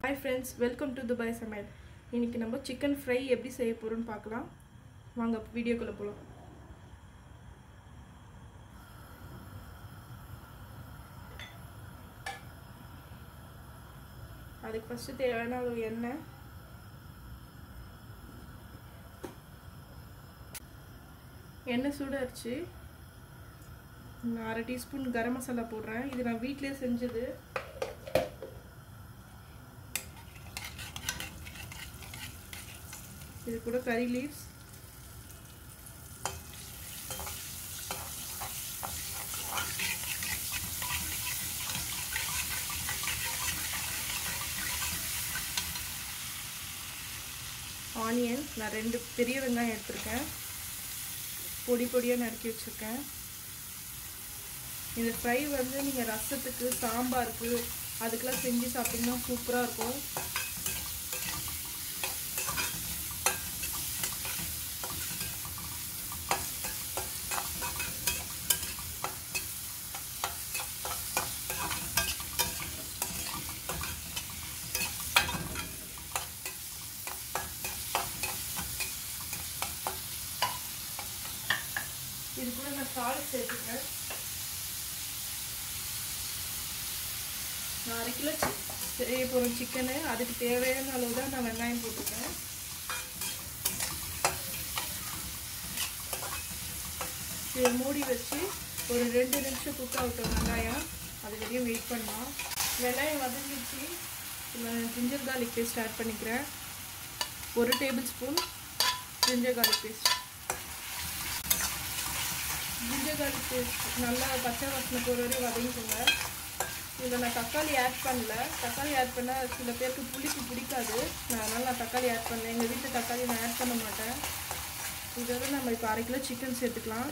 hi friends welcome to Dubai சமையல் இன்னைக்கு நம்ம சிக்கன் ஃப்ரை எப்படி செய்ய போகிறோம்னு பார்க்கலாம் வாங்க வீடியோக்குள்ளே போகலாம் அதுக்கு ஃபஸ்ட்டு தேவையான அளவு எண்ணெய் எண்ணெய் சூடாச்சு நான் அரை டீஸ்பூன் கரம் மசாலா போடுறேன் இது நான் வீட்டிலே செஞ்சது இது கூட கறி லீவ்ஸ் ஆனியன் நான் ரெண்டு பெரிய வெங்காயம் எடுத்திருக்கேன் பொடி பொடியாக நறுக்கி வச்சுருக்கேன் இந்த ஃப்ரை வந்து நீங்கள் ரசத்துக்கு சாம்பாருக்கு அதுக்கெலாம் செஞ்சு சாப்பிட்டிங்கன்னா சூப்பராக இருக்கும் இது கூட நான் சால்ட் சேர்த்துக்கிறேன் நான் அரை கிலோ செய்ய போகிறோம் சிக்கனு அதுக்கு தேவையான அளவு தான் நான் வெங்காயம் போட்டுக்கிறேன் இதை மூடி வச்சு ஒரு ரெண்டு நிமிஷம் குக் ஆகட்டும் வெங்காயம் அது வரையும் வெயிட் பண்ணலாம் வெங்காயம் வதங்கிச்சு ஜிஞ்சர் கார்லிக் பேஸ்ட் ஆட் பண்ணிக்கிறேன் ஒரு tablespoon ginger garlic paste ginger garlic paste நல்லா பச்சை வாசனை போகிற வரையும் வதங்கிக்கோங்க இதில் நான் தக்காளி ஆட் பண்ணல தக்காளி ஆட் பண்ணால் சில பேருக்கு புளிப்பு பிடிக்காது நான் அதனால் நான் தக்காளி ஆட் பண்ணல எங்கள் வீட்டில் தக்காளி நான் ஆட் பண்ண மாட்டேன் இதோட நம்ம இப்போ அரை கிலோ சிக்கன் சேர்த்துக்கலாம்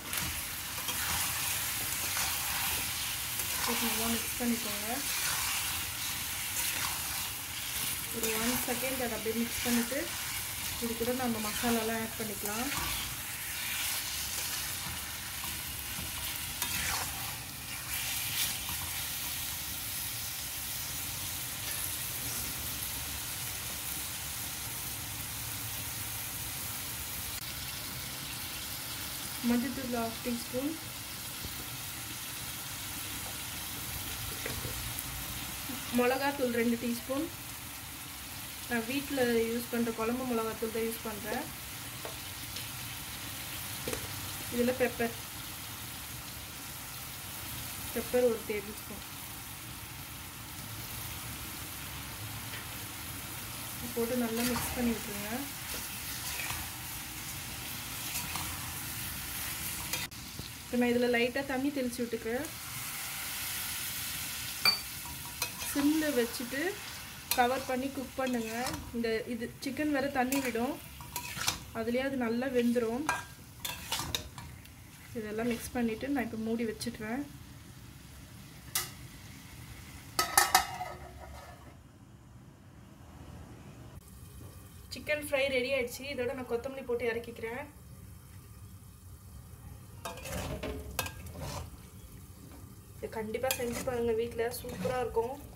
நல்லா மிக்ஸ் பண்ணிக்கோங்க ஒரு ஒன் செகண்ட் அதை அப்படியே மிக்ஸ் பண்ணிவிட்டு இது கூட நம்ம மசாலாலாம் ஆட் பண்ணிக்கலாம் மஞ்சத்தூள் ஆஃப் டீஸ்பூன் மிளகாத்தூள் ரெண்டு டீஸ்பூன் நான் வீட்டில் யூஸ் பண்ணுற குழம்பு மிளகாத்தூள் தான் யூஸ் பண்ணுறேன் இதில் பெப்பர் பெப்பர் ஒரு டேபிள் ஸ்பூன் போட்டு நல்லா மிக்ஸ் பண்ணி விட்டுருங்க இப்போ நான் இதில் லைட்டாக தண்ணி தெளித்து விட்டுக்கிறேன் சிம்மில் வச்சுட்டு கவர் பண்ணி குக் பண்ணுங்கள் இந்த இது சிக்கன் வேறு தண்ணி விடும் அதுலேயே அது நல்லா வெந்துடும் இதெல்லாம் மிக்ஸ் பண்ணிவிட்டு நான் இப்போ மூடி வச்சிடுறேன் சிக்கன் ஃப்ரை ரெடி ஆயிடுச்சு இதோட நான் கொத்தமல்லி போட்டு இறக்கிக்கிறேன் இது கண்டிப்பாக செஞ்சு பாருங்கள் வீட்டில் சூப்பராக இருக்கும்